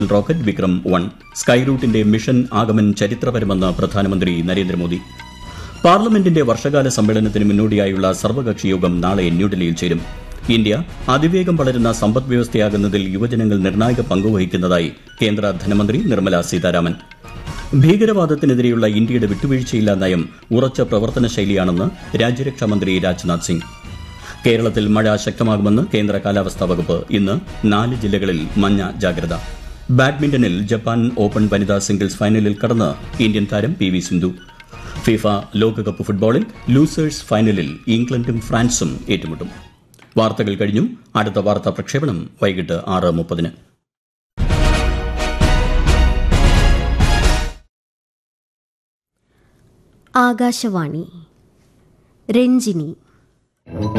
rocket Vikram one sky റൂട്ടിന്റെ mission Aagaman ചരിത്രപരമെന്ന് പ്രധാനമന്ത്രി നരേന്ദ്രമോദി പാർലമെന്റിന്റെ വർഷകാല സമ്മേളനത്തിന് മുന്നോടിയായുള്ള സർവകക്ഷി യോഗം നാളെ ന്യൂഡൽഹിയിൽ ചേരും ഇന്ത്യ അതിവേഗം വളരുന്ന സമ്പദ് വ്യവസ്ഥയാകുന്നതിൽ യുവജനങ്ങൾ നിർണായക പങ്കുവഹിക്കുന്നതായി കേന്ദ്ര ധനമന്ത്രി നിർമ്മല സീതാരാമൻ ഭീകരവാദത്തിനെതിരെയുള്ള ഇന്ത്യയുടെ വിട്ടുവീഴ്ചയില്ലാ നയം ഉറച്ച പ്രവർത്തന ശൈലിയാണെന്ന് രാജ്യരക്ഷാമന്ത്രി രാജ്നാഥ് സിംഗ് കേരളത്തിൽ മഴ ശക്തമാകുമെന്ന് കേന്ദ്ര കാലാവസ്ഥാ വകുപ്പ് ഇന്ന് നാല് ജില്ലകളിൽ മഞ്ഞ ജാഗ്രത ബാഡ്മിന്റണിൽ ജപ്പാൻ ഓപ്പൺ വനിതാ സിംഗിൾസ് ഫൈനലിൽ കടന്ന് ഇന്ത്യൻ താരം പി വി സിന്ധു ഫിഫ ലോകകപ്പ് ഫുട്ബോളിൽ ലൂസേഴ്സ് ഫൈനലിൽ ഇംഗ്ലണ്ടും ഫ്രാൻസും ഏറ്റുമുട്ടും വാർത്തകൾ കഴിഞ്ഞു അടുത്ത വാർത്താ പ്രക്ഷേപണം വൈകിട്ട് ആറ് മുപ്പതിന് ആകാശവാണി രഞ്ജിനി